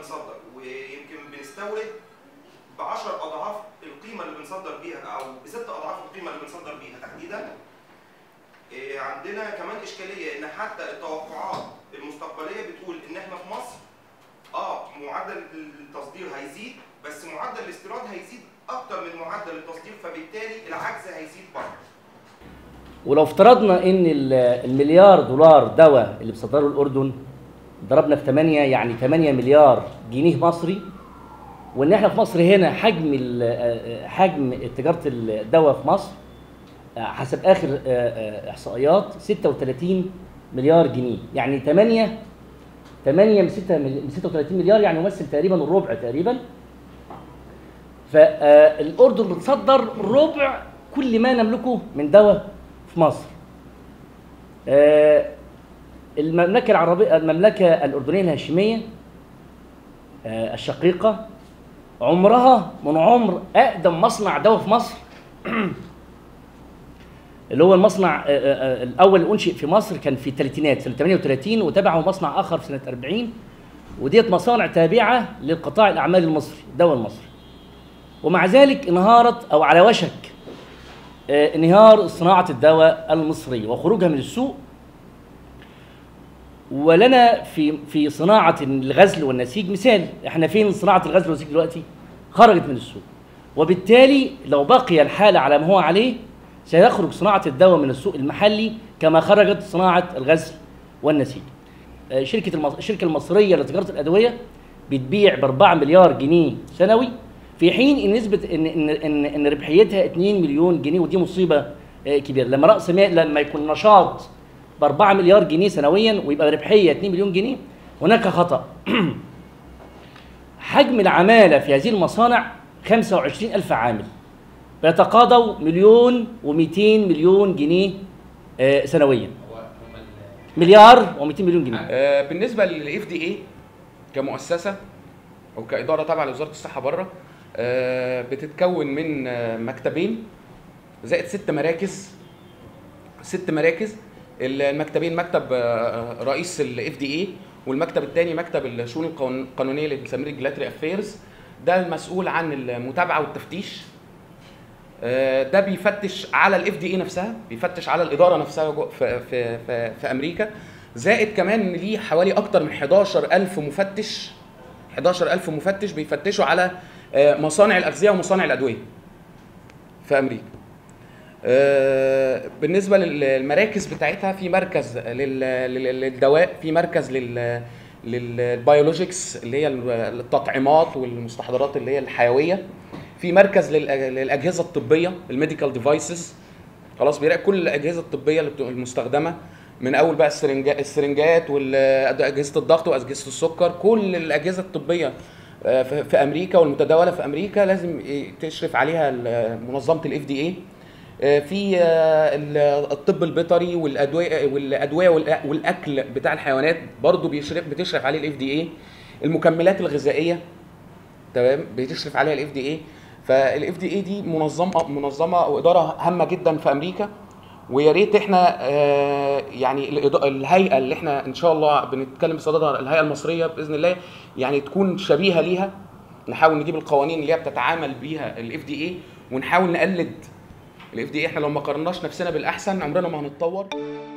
بنصدر ويمكن بنستورد ب 10 اضعاف القيمه اللي بنصدر بيها او بست اضعاف القيمه اللي بنصدر بيها تحديدا إيه، عندنا كمان اشكاليه ان حتى التوقعات المستقبليه بتقول ان احنا في مصر اه معدل التصدير هيزيد بس معدل الاستيراد هيزيد اكتر من معدل التصدير فبالتالي العجز هيزيد برضه ولو افترضنا ان ال- المليار دولار دواء اللي بيصدره الاردن ضربنا في 8 يعني 8 مليار جنيه مصري وان احنا في مصر هنا حجم ال- حجم تجاره الدواء في مصر حسب اخر احصائيات 36 مليار جنيه يعني 8 8 من 6 من 36 مليار يعني يمثل تقريبا الربع تقريبا فالاردن بتصدر ربع كل ما نملكه من دواء في مصر آه، المملكه العربيه المملكه الاردنيه الهاشميه آه، الشقيقه عمرها من عمر اقدم مصنع دواء في مصر اللي هو المصنع آه، آه، آه، الاول اللي انشئ في مصر كان في الثلاثينات سنه 38 وتبعه مصنع اخر في سنه 40 وديت مصانع تابعه للقطاع الاعمال المصري الدواء المصري ومع ذلك انهارت او على وشك آه، انهيار صناعه الدواء المصريه وخروجها من السوق ولنا في في صناعه الغزل والنسيج مثال احنا فين صناعه الغزل والنسيج دلوقتي خرجت من السوق وبالتالي لو بقي الحال على ما هو عليه سيخرج صناعه الدواء من السوق المحلي كما خرجت صناعه الغزل والنسيج آه، شركه المص... الشركه المصريه لتجاره الادويه بتبيع ب 4 مليار جنيه سنوي في حين ان نسبه ان ان ان, إن ربحيتها 2 مليون جنيه ودي مصيبه آه، كبيره لما راس مال لما يكون نشاط ب 4 مليار جنيه سنويا ويبقى ربحيه 2 مليون جنيه هناك خطا حجم العماله في هذه المصانع 25 ألف عامل بيتقاضوا مليون و200 مليون جنيه آه، سنويا مليار و200 مليون جنيه آه، بالنسبه للاف دي اي كمؤسسه او كاداره تابعه لوزاره الصحه بره آه، بتتكون من آه، مكتبين زائد ست مراكز ست مراكز المكتبين مكتب آه، رئيس الاف دي اي والمكتب الثاني مكتب الشؤون القانون- القانونيه اللي بنسميه ريجلاتري افيرز ده المسؤول عن المتابعه والتفتيش آه، ده بيفتش على الاف دي اي نفسها بيفتش على الاداره نفسها جو- في في في, في امريكا زائد كمان ان ليه حوالي اكتر من 11000 مفتش 11000 مفتش بيفتشوا على آه، مصانع الاغذيه ومصانع الادويه في امريكا آه، بالنسبه للمراكز بتاعتها في مركز لل- لل- للدواء في مركز لل للبيولوجيكس اللي هي التطعيمات والمستحضرات اللي هي الحيويه في مركز للأ- للاجهزه الطبيه الميديكال ديفايسز خلاص بيراقب كل الاجهزه الطبيه اللي بتبقى المستخدمه من اول بقى السرنجات السرنجات واجهزه الضغط واجهزه السكر كل الاجهزه الطبيه آه، في في امريكا والمتداوله في امريكا لازم ي- تشرف عليها ال- منظمه الاف دي اي في آه، ال- الطب البيطري والادويه والادويه والأ- والاكل بتاع الحيوانات برضو بيشرف بتشرف عليه الاف دي اي المكملات الغذائيه تمام بتشرف عليها الاف دي اي فالاف دي اي دي منظمه منظمه او اداره هامه جدا في امريكا ويا ريت احنا آه، يعني الإضاءة- الهيئه اللي احنا ان شاء الله بنتكلم بصددها الهيئه المصريه باذن الله يعني تكون شبيهه ليها نحاول نجيب القوانين اللي هي بتتعامل بيها الاف دي اي ونحاول نقلد الاف دي اي احنا لو ما قارناش نفسنا بالاحسن عمرنا ما هنتطور